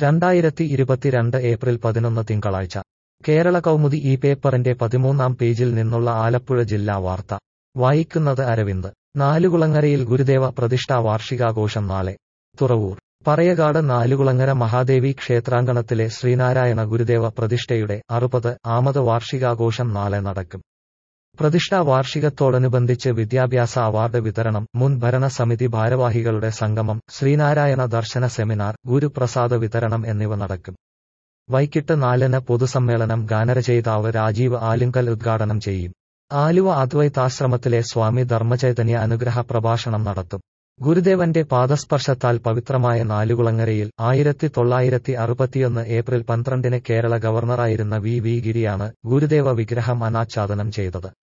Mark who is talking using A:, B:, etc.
A: രണ്ടായിരത്തി ഇരുപത്തിരണ്ട് ഏപ്രിൽ പതിനൊന്ന് തിങ്കളാഴ്ച കേരള കൗമുദി ഈ പേപ്പറിന്റെ പതിമൂന്നാം പേജിൽ നിന്നുള്ള ആലപ്പുഴ ജില്ലാ വാർത്ത വായിക്കുന്നത് അരവിന്ദ് നാലുകുളങ്ങരയിൽ ഗുരുദേവ പ്രതിഷ്ഠാ വാർഷികാഘോഷം നാളെ തുറവൂർ പറയകാട് നാലുകുളങ്ങര മഹാദേവി ക്ഷേത്രാങ്കണത്തിലെ ശ്രീനാരായണ ഗുരുദേവ പ്രതിഷ്ഠയുടെ അറുപത് ആമത് വാർഷികാഘോഷം നാളെ നടക്കും പ്രതിഷ്ഠാ വാർഷികത്തോടനുബന്ധിച്ച് വിദ്യാഭ്യാസ അവാർഡ് വിതരണം മുൻ ഭരണസമിതി ഭാരവാഹികളുടെ സംഗമം ശ്രീനാരായണ ദർശന സെമിനാർ ഗുരുപ്രസാദ വിതരണം എന്നിവ നടക്കും വൈകിട്ട് നാലിന് പൊതുസമ്മേളനം ഗാനരചയിതാവ് രാജീവ് ആലുങ്കൽ ഉദ്ഘാടനം ചെയ്യും ആലുവ അദ്വൈതാശ്രമത്തിലെ സ്വാമി ധർമ്മചൈതന്യ അനുഗ്രഹ പ്രഭാഷണം നടത്തും ഗുരുദേവന്റെ പാദസ്പർശത്താൽ പവിത്രമായ നാലുകുളങ്ങരയിൽ ആയിരത്തി തൊള്ളായിരത്തി അറുപത്തിയൊന്ന് ഏപ്രിൽ പന്ത്രണ്ടിന് കേരള ഗവർണറായിരുന്ന വി വി ഗിരിയാണ് ഗുരുദേവ വിഗ്രഹം അനാച്ഛാദനം ചെയ്തത്